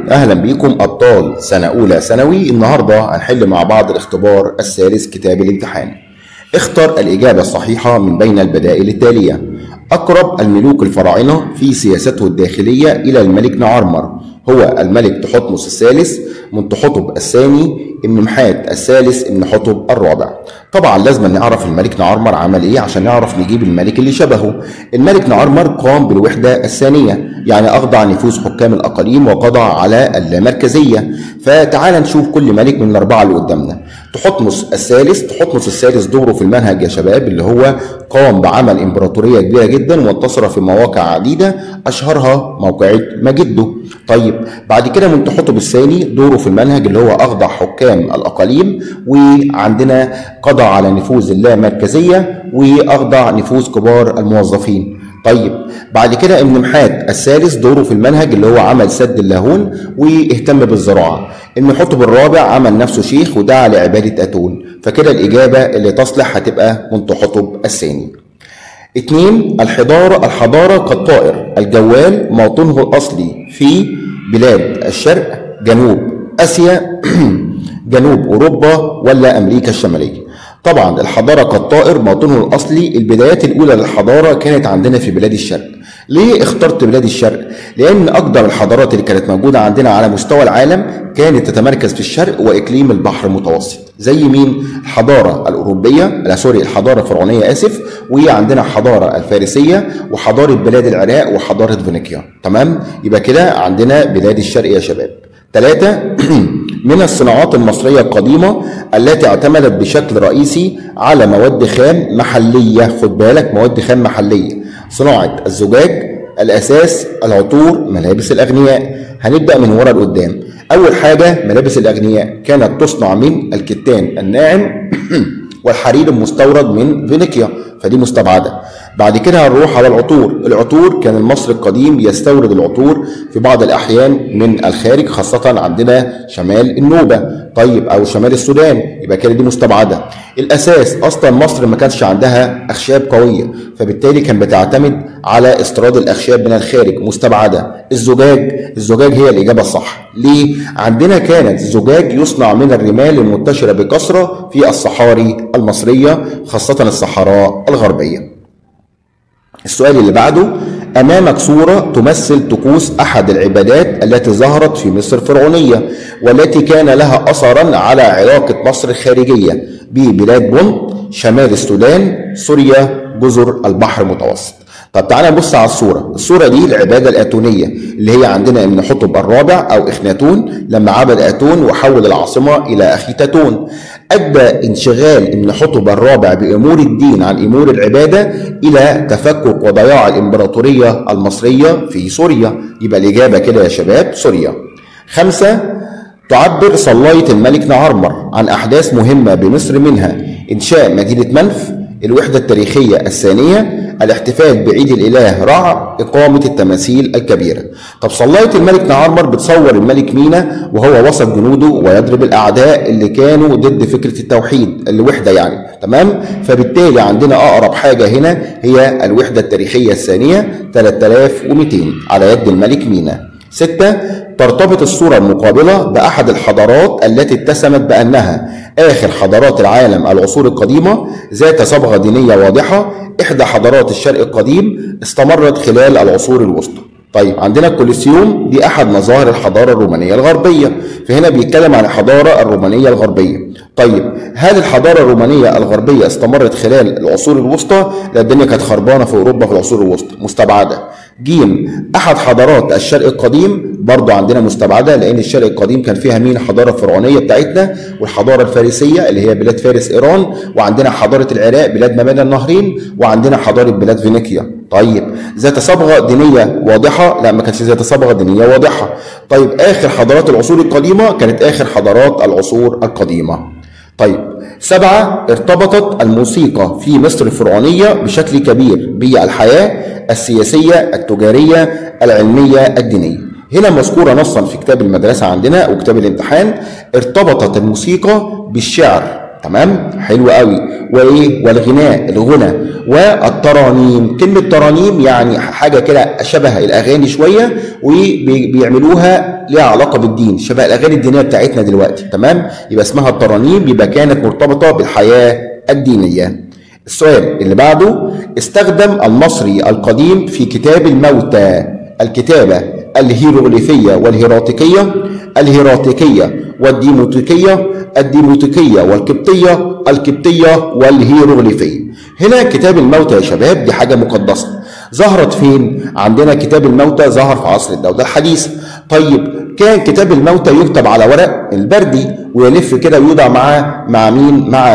اهلا بيكم ابطال سنه اولى ثانوي النهارده هنحل مع بعض الاختبار الثالث كتاب الامتحان اختر الاجابه الصحيحه من بين البدائل التاليه اقرب الملوك الفراعنه في سياسته الداخليه الى الملك نعرمر هو الملك تحتمس الثالث من تحتب الثاني ابن محات الثالث ابن حتب الرابع طبعا لازم نعرف الملك نعرمر عمل ايه عشان نعرف نجيب الملك اللي شبهه الملك نعرمر قام بالوحدة الثانية يعني أخضع نفوذ حكام الأقاليم وقضى على اللامركزية فتعال نشوف كل ملك من الأربعة اللي قدامنا تحتمس الثالث تحتمس الثالث دوره في المنهج يا شباب اللي هو قام بعمل إمبراطورية كبيرة جدا وانتصر في مواقع عديدة أشهرها موقعة مجده طيب بعد كده من تحتب الثاني دوره في المنهج اللي هو أخضع حكام الأقاليم وعندنا قضى على نفوذ اللامركزية وأخضع نفوذ كبار الموظفين طيب بعد كده ابن محات الثالث دوره في المنهج اللي هو عمل سد اللاهون واهتم بالزراعه ابن حطب الرابع عمل نفسه شيخ ودعا لعباده اتون فكده الاجابه اللي تصلح هتبقى منت حطب الثاني اتنين الحضارة الحضارة كالطائر الجوال موطنه الأصلي في بلاد الشرق جنوب آسيا جنوب أوروبا ولا أمريكا الشمالية طبعا الحضارة كالطائر موطنه الأصلي البدايات الأولى للحضارة كانت عندنا في بلاد الشرق ليه اخترت بلاد الشرق؟ لأن أقدم الحضارات اللي كانت موجودة عندنا على مستوى العالم كانت تتمركز في الشرق وإقليم البحر المتوسط زي مين؟ الحضارة الأوروبية لا سوري الحضارة الفرعونية آسف وعندنا الحضارة الفارسية وحضارة بلاد العراق وحضارة فينيقيا تمام؟ يبقى كده عندنا بلاد الشرق يا شباب ثلاثة من الصناعات المصرية القديمة التي اعتمدت بشكل رئيسي على مواد خام محلية خد بالك مواد خام محلية صناعة الزجاج الأساس العطور ملابس الأغنياء هنبدأ من ورا لقدام أول حاجة ملابس الأغنياء كانت تصنع من الكتان الناعم والحرير المستورد من فينيقيا فدي مستبعده بعد كده هنروح على العطور العطور كان المصري القديم يستورد العطور في بعض الاحيان من الخارج خاصه عندنا شمال النوبه طيب او شمال السودان يبقى كده دي مستبعده الاساس اصلا مصر ما كانش عندها اخشاب قويه فبالتالي كان بتعتمد على استيراد الاخشاب من الخارج مستبعده الزجاج الزجاج هي الاجابه الصح ليه عندنا كانت الزجاج يصنع من الرمال المنتشره بكثره في الصحاري المصريه خاصه الصحراء الغربيه السؤال اللي بعده أمامك صورة تمثل طقوس أحد العبادات التي ظهرت في مصر الفرعونية والتي كان لها أثرا على علاقة مصر الخارجية ببلاد بونت شمال السودان سوريا جزر البحر المتوسط طب تعالى نبص على الصورة الصورة دي العبادة الآتونية اللي هي عندنا ابن حطب الرابع أو إخناتون لما عبد آتون وحول العاصمة إلى أخيتاتون أدى انشغال ابن حطب الرابع بأمور الدين عن أمور العبادة إلى تفكك وضياع الإمبراطورية المصرية في سوريا يبقى الإجابة كده يا شباب سوريا خمسة تعبر صلاية الملك نعرمر عن أحداث مهمة بمصر منها إنشاء مدينة منف الوحدة التاريخية الثانية الاحتفال بعيد الإله رع إقامة التماثيل الكبيرة طب صلاية الملك نعرمر بتصور الملك مينا وهو وسط جنوده ويضرب الأعداء اللي كانوا ضد فكرة التوحيد الوحدة يعني تمام فبالتالي عندنا أقرب حاجة هنا هي الوحدة التاريخية الثانية 3200 على يد الملك مينا ستة ترتبط الصورة المقابلة بأحد الحضارات التي اتسمت بأنها آخر حضارات العالم العصور القديمة ذات صبغة دينية واضحة إحدى حضارات الشرق القديم استمرت خلال العصور الوسطى طيب عندنا الكوليسيوم دي احد مظاهر الحضاره الرومانيه الغربيه فهنا بيتكلم عن الحضاره الرومانيه الغربيه طيب هل الحضاره الرومانيه الغربيه استمرت خلال العصور الوسطى لا الدنيا كانت خربانه في اوروبا في العصور الوسطى مستبعده جيم احد حضارات الشرق القديم برضو عندنا مستبعده لان الشرق القديم كان فيها مين الحضاره الفرعونيه بتاعتنا والحضاره الفارسيه اللي هي بلاد فارس ايران وعندنا حضاره العراق بلاد ما بين النهرين وعندنا حضاره بلاد فينيقيا طيب ذات صبغه دينيه واضحه لا ما كانتش ذات صبغه دينيه واضحه طيب اخر حضارات العصور القديمه كانت اخر حضارات العصور القديمه طيب سبعة ارتبطت الموسيقى في مصر الفرعونية بشكل كبير بالحياة السياسية التجارية العلمية الدينية هنا مذكورة نصا في كتاب المدرسة عندنا وكتاب الامتحان ارتبطت الموسيقى بالشعر تمام حلو قوي وايه والغناء الغنى والترانيم كلمه ترانيم يعني حاجه كده شبه الاغاني شويه وبيعملوها ليها علاقه بالدين شبه الاغاني الدينيه بتاعتنا دلوقتي تمام يبقى اسمها الترانيم يبقى كانت مرتبطه بالحياه الدينيه السؤال اللي بعده استخدم المصري القديم في كتاب الموتى الكتابه الهيروغليفيه والهيراتيكيه الهيراتيكيه والديموتيكيه الديموتيكيه والقبطيه القبطيه والهيروغليفيه هنا كتاب الموتى يا شباب دي حاجه مقدسه ظهرت فين عندنا كتاب الموتى ظهر في عصر الدوله الحديثه طيب كان كتاب الموتى يكتب على ورق البردي ويلف كده ويوضع مع مع مين مع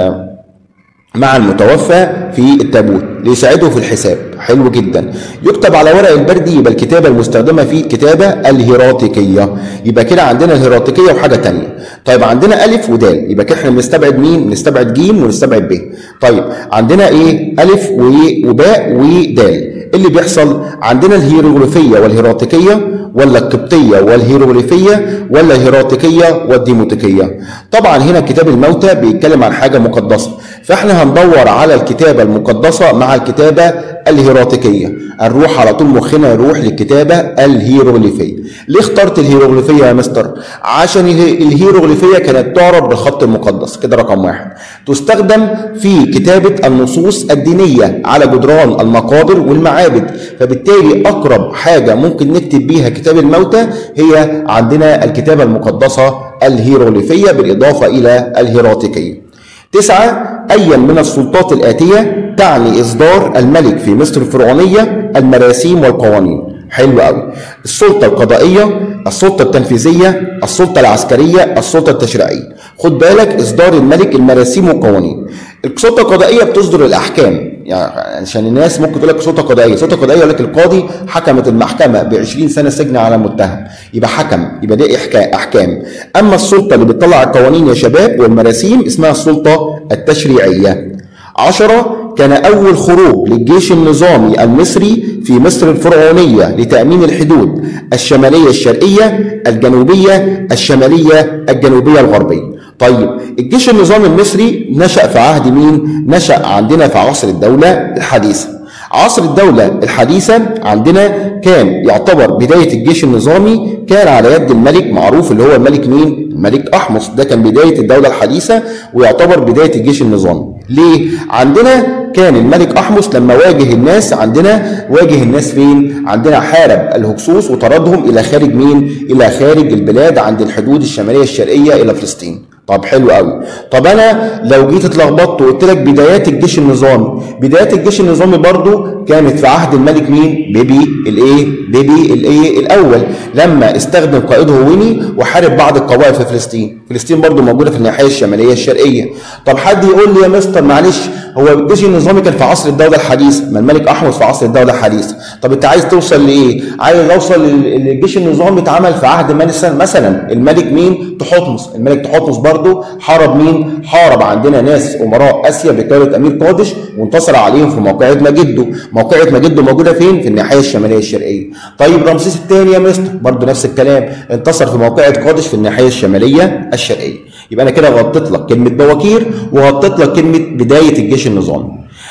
مع المتوفى في التابوت ليساعده في الحساب حلو جدا يكتب على ورق البردي يبقى الكتابة المستخدمة فيه الكتابة الهيراتيكية يبقى كده عندنا الهيراتيكية وحاجة تانية طيب عندنا ألف ودال يبقى كده احنا بنستبعد مين بنستبعد جيم ونستبعد ب طيب عندنا ايه ألف وباء ودال اللي بيحصل عندنا الهيروغليفية والهيراتيكية ولا القبطية والهيروغليفية ولا الهيراتيكية والديموتيكية طبعا هنا كتاب الموتى بيتكلم عن حاجة مقدسة فاحنا هندور على الكتابة المقدسة مع الكتابة الهيراتيكية نروح على طول مخنا يروح للكتابة الهيروغليفية ليه اخترت الهيروغليفية يا مستر عشان الهيروغليفية كانت تعرف بالخط المقدس كده رقم واحد تستخدم في كتابة النصوص الدينية على جدران المقابر والمعابد فبالتالي أقرب حاجة ممكن نكتب بيها كتاب الموتى هي عندنا الكتابة المقدسة الهيروغليفية بالإضافة إلى الهيراتيكية تسعة أي من السلطات الآتية تعني إصدار الملك في مصر الفرعونية المراسيم والقوانين حلو قوي السلطة القضائية السلطة التنفيذية السلطة العسكرية السلطة التشريعية خد بالك إصدار الملك المراسيم والقوانين السلطة القضائية بتصدر الأحكام يعني عشان الناس ممكن تقول لك سلطة قضائية سلطة قضائية يقول لك القاضي حكمت المحكمة ب 20 سنة سجن على متهم يبقى حكم يبقى دي أحكام أما السلطة اللي بتطلع القوانين يا شباب والمراسيم اسمها السلطة التشريعية عشرة كان أول خروج للجيش النظامي المصري في مصر الفرعونية لتأمين الحدود الشمالية الشرقية الجنوبية الشمالية الجنوبية الغربية طيب الجيش النظامي المصري نشأ في عهد مين؟ نشأ عندنا في عصر الدولة الحديثة عصر الدولة الحديثة عندنا كان يعتبر بداية الجيش النظامي كان على يد الملك معروف اللي هو الملك مين؟ الملك أحمس ده كان بداية الدولة الحديثة ويعتبر بداية الجيش النظامي ليه؟ عندنا كان الملك أحمس لما واجه الناس عندنا واجه الناس فين؟ عندنا حارب الهكسوس وطردهم إلى خارج مين؟ إلى خارج البلاد عند الحدود الشمالية الشرقية إلى فلسطين طب حلو قوي طب انا لو جيت اتلخبطت وقلت لك بدايات الجيش النظامي بدايات الجيش النظامي برضو كانت في عهد الملك مين بيبي الايه بيبي الايه الاول لما استخدم قائده ويني وحارب بعض القبائل في فلسطين فلسطين برضو موجوده في الناحيه الشماليه الشرقيه طب حد يقول لي يا مستر معلش هو الجيش النظامي كان في عصر الدوله الحديثه ما الملك احمد في عصر الدوله الحديثه طب انت عايز توصل لايه عايز اوصل للجيش النظامي اتعمل في عهد مثلا مثلا الملك مين تحتمس الملك تحتمس برضه حارب مين حارب عندنا ناس امراء اسيا بقياده امير قادش وانتصر عليهم في موقعة مجده موقعة مجده موجوده فين في الناحيه الشماليه الشرقيه طيب رمسيس الثاني يا مستر برضه نفس الكلام انتصر في موقعة قادش في الناحيه الشماليه الشرقيه يبقى انا كده غطيت لك كلمه بواكير وغطيت لك كلمه بدايه الجيش النظامي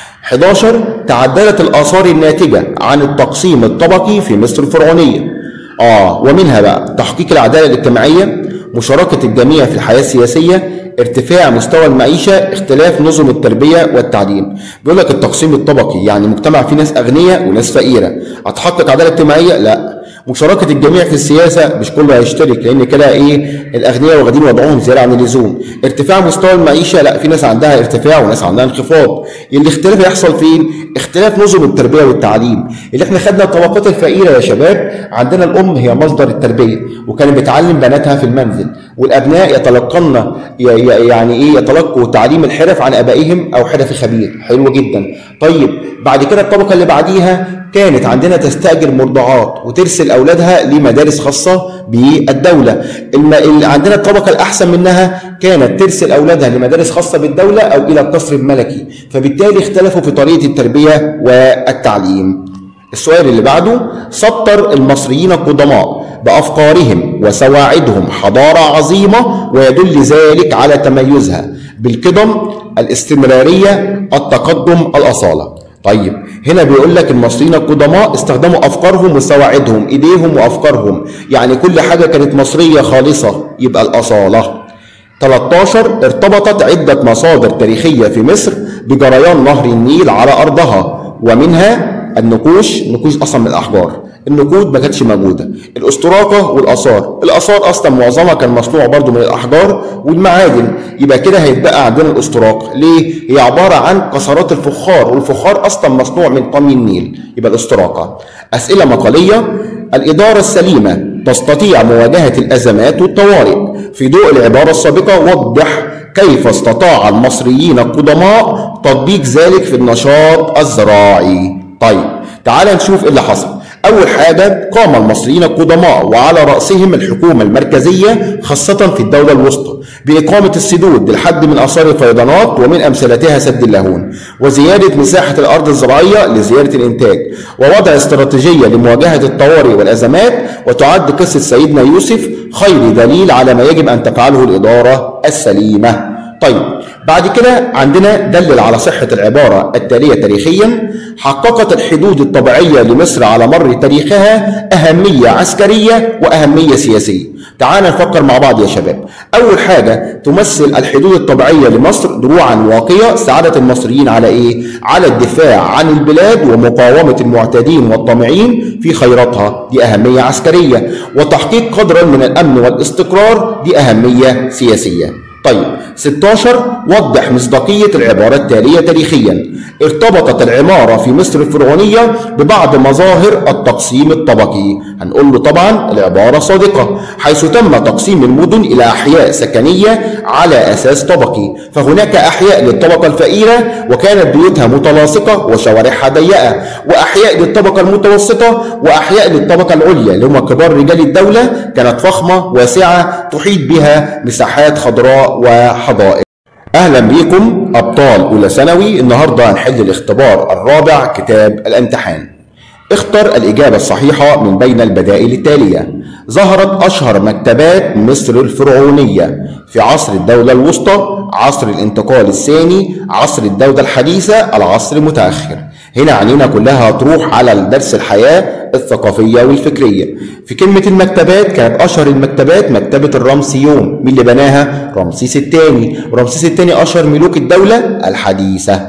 11 تعددت الآثار الناتجة عن التقسيم الطبقي في مصر الفرعونية آه ومنها بقى تحقيق العدالة الاجتماعية مشاركة الجميع في الحياة السياسية ارتفاع مستوى المعيشة اختلاف نظم التربية والتعليم بيقول لك التقسيم الطبقي يعني مجتمع فيه ناس أغنياء وناس فقيرة هتحقق عدالة اجتماعية لا مشاركة الجميع في السياسة مش كله هيشترك لأن كده إيه الأغنياء واخدين وضعهم زيادة عن اللزوم ارتفاع مستوى المعيشة لا في ناس عندها ارتفاع وناس عندها انخفاض الاختلاف يحصل فين؟ اختلاف نظم التربية والتعليم اللي احنا خدنا الطبقات الفقيرة يا شباب عندنا الأم هي مصدر التربية وكانت بتعلم بناتها في المنزل والأبناء يتلقن يعني إيه يتلقوا تعليم الحرف عن آبائهم أو حرف خبير حلو جدا طيب بعد كده الطبقة اللي بعديها كانت عندنا تستأجر مرضعات وترسل أولادها لمدارس خاصة بالدولة الم... عندنا الطبقة الأحسن منها كانت ترسل أولادها لمدارس خاصة بالدولة أو إلى القصر الملكي فبالتالي اختلفوا في طريقة التربية والتعليم السؤال اللي بعده سطر المصريين القدماء بأفكارهم وسواعدهم حضارة عظيمة ويدل ذلك على تميزها بالقدم الاستمرارية التقدم الأصالة طيب هنا بيقول لك المصريين القدماء استخدموا افكارهم وسواعدهم ايديهم وافكارهم يعني كل حاجه كانت مصريه خالصه يبقى الاصاله 13 ارتبطت عده مصادر تاريخيه في مصر بجريان نهر النيل على ارضها ومنها النقوش نقوش اصلا من الاحجار النقود ما كانتش موجوده الاستراقه والاثار الاثار اصلا معظمها كان مصنوع برضو من الاحجار والمعادن يبقى كده هيتبقى عندنا الاستراقه ليه هي عباره عن كسرات الفخار والفخار اصلا مصنوع من طمي النيل يبقى الاستراقه اسئله مقاليه الاداره السليمه تستطيع مواجهه الازمات والطوارئ في ضوء العباره السابقه وضح كيف استطاع المصريين القدماء تطبيق ذلك في النشاط الزراعي طيب تعال نشوف ايه اللي حصل أول حاجة قام المصريين القدماء وعلى رأسهم الحكومة المركزية خاصة في الدولة الوسطى بإقامة السدود للحد من آثار الفيضانات ومن أمثلتها سد اللاهون وزيادة مساحة الأرض الزراعية لزيادة الإنتاج ووضع استراتيجية لمواجهة الطوارئ والأزمات وتعد قصة سيدنا يوسف خير دليل على ما يجب أن تفعله الإدارة السليمة طيب بعد كده عندنا دلل على صحة العبارة التالية تاريخيا حققت الحدود الطبيعية لمصر على مر تاريخها أهمية عسكرية وأهمية سياسية تعال نفكر مع بعض يا شباب أول حاجة تمثل الحدود الطبيعية لمصر دروعا واقية سعادة المصريين على إيه؟ على الدفاع عن البلاد ومقاومة المعتدين والطامعين في خيراتها دي أهمية عسكرية وتحقيق قدرا من الأمن والاستقرار دي أهمية سياسية طيب 16 وضح مصداقية العبارة التالية تاريخيا ارتبطت العمارة في مصر الفرعونية ببعض مظاهر التقسيم الطبقي هنقول له طبعا العبارة صادقة حيث تم تقسيم المدن إلى أحياء سكنية على أساس طبقي فهناك أحياء للطبقة الفقيرة وكانت بيوتها متلاصقة وشوارعها ضيقة وأحياء للطبقة المتوسطة وأحياء للطبقة العليا اللي هم كبار رجال الدولة كانت فخمة واسعة تحيط بها مساحات خضراء وحدائق اهلا بيكم ابطال اولى ثانوي النهارده هنحل الاختبار الرابع كتاب الامتحان اختر الاجابه الصحيحه من بين البدائل التاليه ظهرت اشهر مكتبات مصر الفرعونيه في عصر الدوله الوسطى عصر الانتقال الثاني عصر الدوله الحديثه العصر المتاخر هنا عينينا كلها هتروح على درس الحياة الثقافية والفكرية في كلمة المكتبات كانت أشهر المكتبات مكتبة الرمسيون مين اللي بناها؟ رمسيس الثاني ورمسيس الثاني أشهر ملوك الدولة الحديثة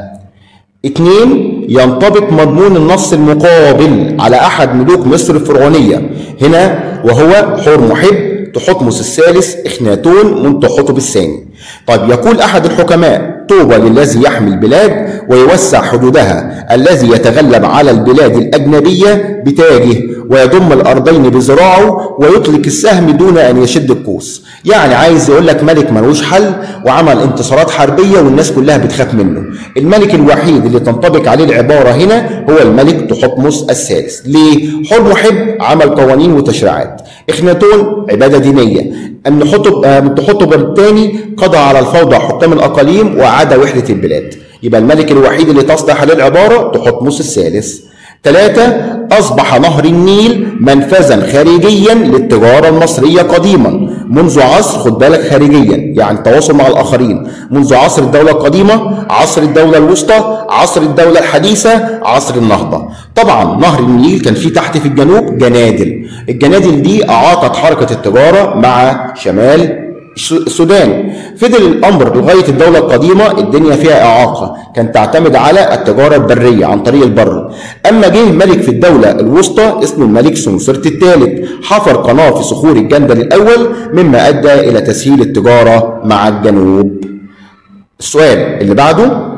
اثنين ينطبق مضمون النص المقابل على أحد ملوك مصر الفرعونية هنا وهو حور محب تحتمس الثالث إخناتون من تحتب الثاني طيب يقول أحد الحكماء طوبى للذي يحمي البلاد ويوسع حدودها الذي يتغلب على البلاد الأجنبية بتاجه ويضم الأرضين بذراعه ويطلق السهم دون أن يشد القوس يعني عايز يقول لك ملك ملوش حل وعمل انتصارات حربية والناس كلها بتخاف منه الملك الوحيد اللي تنطبق عليه العبارة هنا هو الملك تحتمس الثالث ليه؟ حر محب عمل قوانين وتشريعات اخناتون عبادة دينية أن حطب من تحطب الثاني قضى على الفوضى حكام الأقاليم وأعاد وحدة البلاد يبقى الملك الوحيد اللي تصلح عليه العبارة تحتمس الثالث ثلاثة أصبح نهر النيل منفذا خارجيا للتجارة المصرية قديما منذ عصر خد بالك خارجيا يعني التواصل مع الآخرين منذ عصر الدولة القديمة عصر الدولة الوسطى عصر الدولة الحديثة عصر النهضة طبعا نهر النيل كان فيه تحت في الجنوب جنادل الجنادل دي أعاقت حركة التجارة مع شمال السودان فضل الامر لغايه الدوله القديمه الدنيا فيها اعاقه كانت تعتمد على التجاره البريه عن طريق البر اما جه ملك في الدوله الوسطى اسمه الملك سنوسرت الثالث حفر قناه في صخور الجندل الاول مما ادى الى تسهيل التجاره مع الجنوب السؤال اللي بعده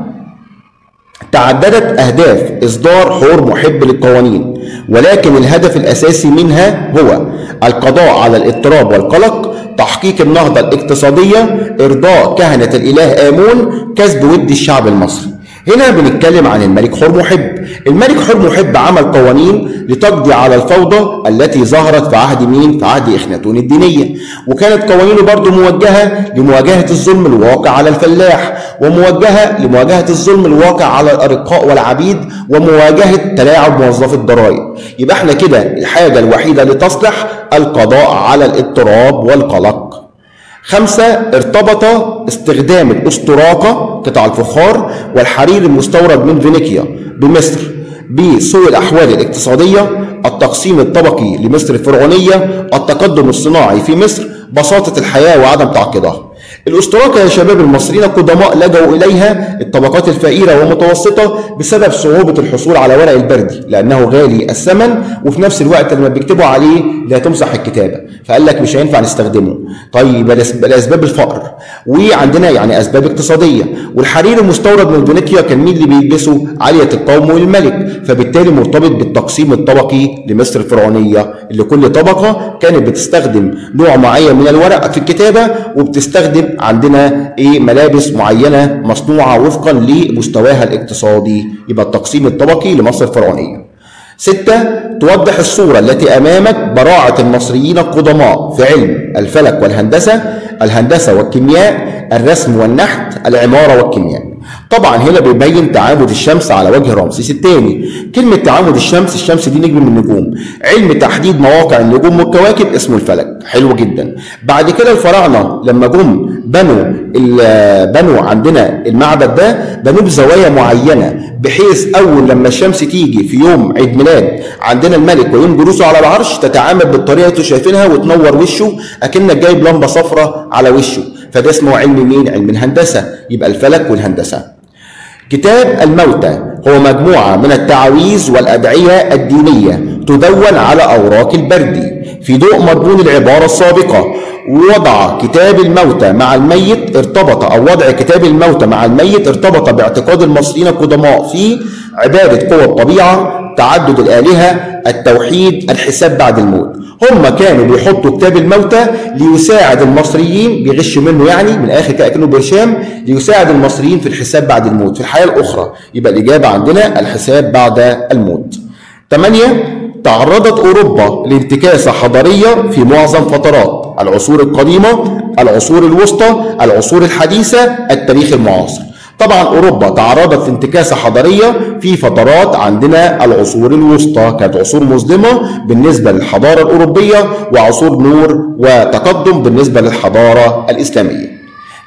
تعددت أهداف إصدار حور محب للقوانين ولكن الهدف الأساسي منها هو القضاء على الاضطراب والقلق تحقيق النهضة الاقتصادية إرضاء كهنة الإله آمون كسب ود الشعب المصري هنا بنتكلم عن الملك حور محب الملك حور محب عمل قوانين لتقضي على الفوضى التي ظهرت في عهد مين في عهد إخناتون الدينية وكانت قوانينه برضو موجهة لمواجهة الظلم الواقع على الفلاح وموجهة لمواجهة الظلم الواقع على الأرقاء والعبيد ومواجهة تلاعب موظفي الضرائب يبقى احنا كده الحاجة الوحيدة لتصلح القضاء على الاضطراب والقلق خمسة ارتبط استخدام الأسطراقة قطع الفخار والحرير المستورد من فينيقيا بمصر بسوء الأحوال الاقتصادية التقسيم الطبقي لمصر الفرعونية التقدم الصناعي في مصر بساطة الحياة وعدم تعقيدها الأسطراكة يا شباب المصريين القدماء لجوا إليها الطبقات الفقيرة والمتوسطة بسبب صعوبة الحصول على ورق البردي لأنه غالي الثمن وفي نفس الوقت لما بيكتبوا عليه لا تمسح الكتابة فقال لك مش هينفع نستخدمه طيب الأسباب الفقر وعندنا يعني أسباب اقتصادية والحرير المستورد من فينيقيا كان مين اللي بيلبسه عالية القوم والملك فبالتالي مرتبط بالتقسيم الطبقي لمصر الفرعونية اللي كل طبقة كانت بتستخدم نوع معين من الورق في الكتابة وبتستخدم عندنا ايه ملابس معينه مصنوعه وفقا لمستواها الاقتصادي يبقى التقسيم الطبقي لمصر الفرعونيه ستة توضح الصورة التي أمامك براعة المصريين القدماء في علم الفلك والهندسة الهندسة والكيمياء الرسم والنحت العمارة والكيمياء طبعا هنا بيبين تعامد الشمس على وجه رمسيس الثاني كلمة تعامد الشمس الشمس دي نجم من النجوم علم تحديد مواقع النجوم والكواكب اسمه الفلك حلو جدا بعد كده الفراعنة لما جم بنوا بنوا عندنا المعبد ده بنوه بزوايا معينة بحيث أول لما الشمس تيجي في يوم عيد ميلاد عندنا الملك ويوم جلوسه على العرش تتعامد بالطريقة اللي شايفينها وتنور وشه أكنك جايب لمبة صفراء على وشه فده اسمه علم مين؟ علم الهندسة يبقى الفلك والهندسة كتاب الموتى هو مجموعة من التعاويذ والأدعية الدينية تدون على أوراق البردي في ضوء مضمون العبارة السابقة وضع كتاب الموتى مع الميت ارتبط أو وضع كتاب الموتى مع الميت ارتبط باعتقاد المصريين القدماء في عبادة قوى الطبيعة تعدد الآلهة التوحيد الحساب بعد الموت هم كانوا بيحطوا كتاب الموتى ليساعد المصريين بيغش منه يعني من الاخر كده كانه برشام ليساعد المصريين في الحساب بعد الموت في الحياه الاخرى يبقى الاجابه عندنا الحساب بعد الموت. ثمانية تعرضت اوروبا لانتكاسه حضاريه في معظم فترات العصور القديمه، العصور الوسطى، العصور الحديثه، التاريخ المعاصر. طبعا اوروبا تعرضت لانتكاسه حضاريه في فترات عندنا العصور الوسطى كانت عصور مظلمه بالنسبه للحضاره الاوروبيه وعصور نور وتقدم بالنسبه للحضاره الاسلاميه.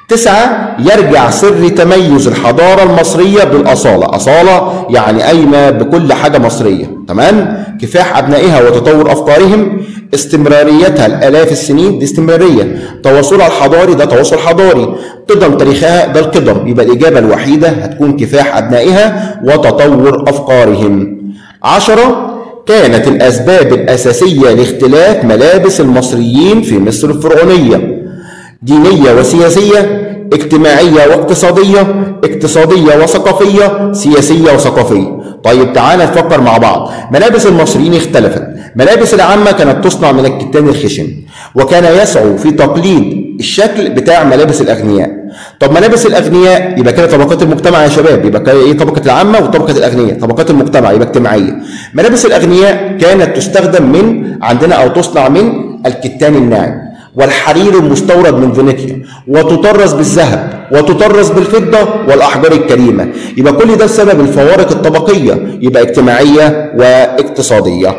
تسعة يرجع سر تميز الحضارة المصرية بالأصالة أصالة يعني قايمة بكل حاجة مصرية تمام كفاح أبنائها وتطور أفكارهم استمراريتها الآلاف السنين دي استمرارية تواصلها الحضاري ده تواصل حضاري قدم تاريخها ده القدم يبقى الإجابة الوحيدة هتكون كفاح أبنائها وتطور أفكارهم عشرة كانت الأسباب الأساسية لاختلاف ملابس المصريين في مصر الفرعونية دينية وسياسية اجتماعية واقتصادية اقتصادية وثقافية سياسية وثقافية طيب تعالى نفكر مع بعض ملابس المصريين اختلفت ملابس العامة كانت تصنع من الكتان الخشن وكان يسعوا في تقليد الشكل بتاع ملابس الأغنياء طب ملابس الأغنياء يبقى كده طبقات المجتمع يا شباب يبقى كده ايه طبقة العامة وطبقة الأغنياء طبقات المجتمع يبقى اجتماعية ملابس الأغنياء كانت تستخدم من عندنا أو تصنع من الكتان الناعم والحرير المستورد من فينيقيا وتطرز بالذهب وتطرز بالفضة والأحجار الكريمة يبقى كل ده بسبب الفوارق الطبقية يبقى اجتماعية واقتصادية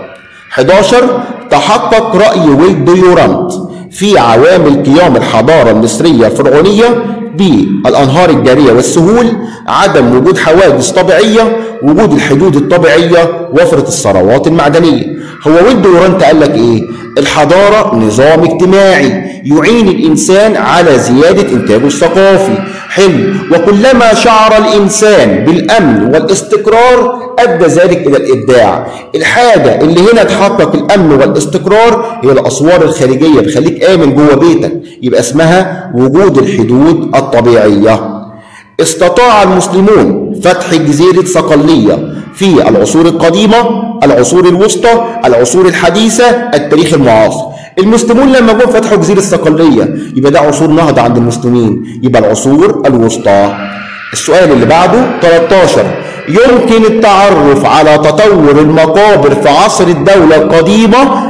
11 تحقق رأي ويلد يورانت في عوامل قيام الحضارة المصرية الفرعونية بالأنهار الجارية والسهول عدم وجود حواجز طبيعية وجود الحدود الطبيعية وفرة الثروات المعدنية هو ويلد يورانت قال لك ايه الحضارة نظام اجتماعي يعين الإنسان على زيادة إنتاجه الثقافي حلو وكلما شعر الإنسان بالأمن والاستقرار أدى ذلك إلى الإبداع الحاجة اللي هنا تحقق الأمن والاستقرار هي الأسوار الخارجية بخليك آمن جوه بيتك يبقى اسمها وجود الحدود الطبيعية استطاع المسلمون فتح جزيرة صقلية في العصور القديمة العصور الوسطى العصور الحديثة التاريخ المعاصر المسلمون لما جم فتحوا جزيرة الصقلية يبقى ده عصور نهضة عند المسلمين يبقى العصور الوسطى السؤال اللي بعده 13 يمكن التعرف على تطور المقابر في عصر الدولة القديمة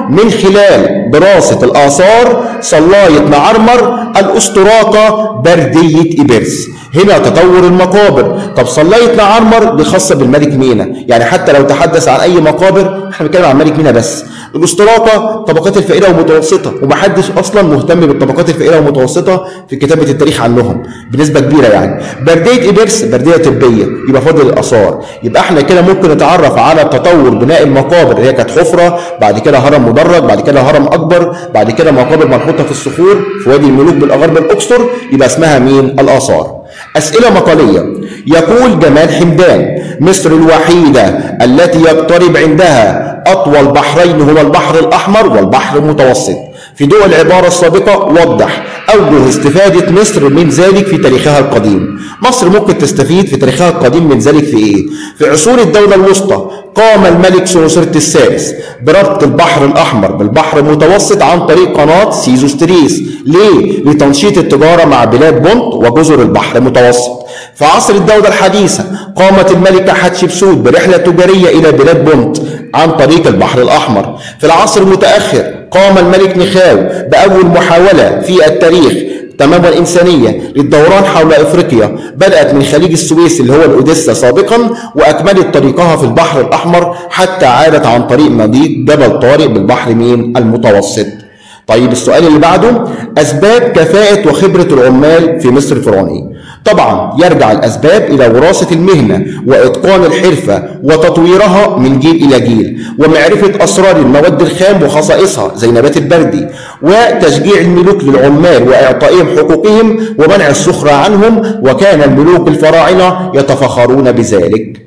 من خلال دراسة الآثار صلاية معرمر الأسطراقة بردية إبرس هنا تطور المقابر طب صلاية معرمر دي خاصة بالملك مينا يعني حتى لو تحدث عن أي مقابر احنا بنتكلم عن الملك مينا بس الأسطراقة طبقات الفقيرة والمتوسطة ومحدش أصلا مهتم بالطبقات الفقيرة والمتوسطة في كتابة التاريخ عنهم بنسبة كبيرة يعني بردية إبرس بردية طبية يبقى فاضل الآثار يبقى احنا كده ممكن نتعرف على تطور بناء المقابر اللي هي كانت حفرة بعد كده هرم مدرج بعد كده هرم أكبر بعد كده مقابر منحوتة في الصخور في وادي الملوك بالأغرب الأقصر يبقى اسمها مين الآثار أسئلة مقالية يقول جمال حمدان مصر الوحيدة التي يقترب عندها أطول بحرين هما البحر الأحمر والبحر المتوسط في ضوء العبارة السابقة وضح أوجه استفادة مصر من ذلك في تاريخها القديم مصر ممكن تستفيد في تاريخها القديم من ذلك في إيه؟ في عصور الدولة الوسطى قام الملك سنوسرت الثالث بربط البحر الأحمر بالبحر المتوسط عن طريق قناة سيزوستريس ليه؟ لتنشيط التجارة مع بلاد بونت وجزر البحر المتوسط في عصر الدولة الحديثة قامت الملكة حتشبسوت برحلة تجارية إلى بلاد بونت عن طريق البحر الأحمر في العصر المتأخر قام الملك نخاو بأول محاولة في التاريخ تمام الإنسانية للدوران حول إفريقيا بدأت من خليج السويس اللي هو الأوديسا سابقا وأكملت طريقها في البحر الأحمر حتى عادت عن طريق مضيق جبل طارق بالبحر مين المتوسط طيب السؤال اللي بعده أسباب كفاءة وخبرة العمال في مصر الفرعونية طبعا يرجع الأسباب إلى وراثة المهنة وإتقان الحرفة وتطويرها من جيل إلى جيل ومعرفة أسرار المواد الخام وخصائصها زي نبات البردي وتشجيع الملوك للعمال وإعطائهم حقوقهم ومنع السخرة عنهم وكان الملوك الفراعنة يتفخرون بذلك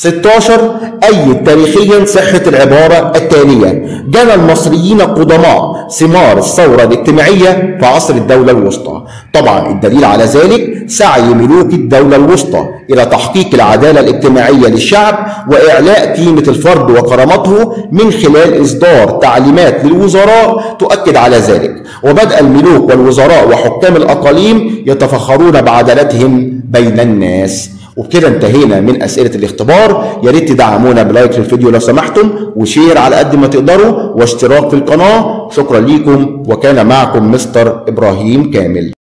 16 أيد تاريخيا صحة العبارة التالية جنى المصريين القدماء ثمار الثورة الاجتماعية في عصر الدولة الوسطى طبعا الدليل على ذلك سعي ملوك الدولة الوسطى إلى تحقيق العدالة الاجتماعية للشعب وإعلاء قيمة الفرد وكرامته من خلال إصدار تعليمات للوزراء تؤكد على ذلك وبدأ الملوك والوزراء وحكام الأقاليم يتفخرون بعدالتهم بين الناس وبكده انتهينا من اسئله الاختبار يا ريت تدعمونا بلايك للفيديو لو سمحتم وشير على قد ما تقدروا واشتراك في القناه شكرا ليكم وكان معكم مستر ابراهيم كامل